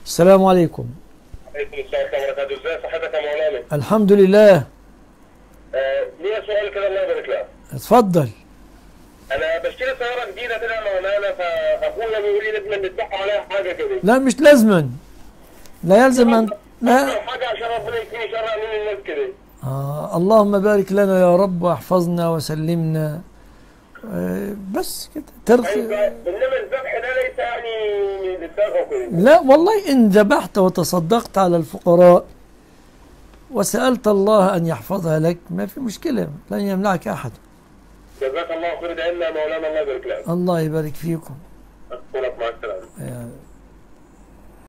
السلام عليكم عليكم السلام ورحمه الله وبركاته ازي صحتك يا مولانا الحمد لله آه، ليا سؤال كده الله يبارك لك اتفضل انا بشتري سياره جديده كده يا مولانا فاخويا بيقول لي لازم ندفع عليها حاجه كده لا مش لازما لا يلزم أن لا حاجه عشان ربنا يكفيني شر من الناس كده آه اللهم بارك لنا يا رب واحفظنا وسلمنا آه بس كده طيب، ترخي انما الذبح ده ليس يعني للدغى وكده لا والله إن ذبحت وتصدقت على الفقراء وسألت الله أن يحفظها لك ما في مشكلة لن يمنعك أحد جزاك الله خير دعنا يا مولانا الله يبارك لك الله يبارك فيكم اشكرك مع السلامه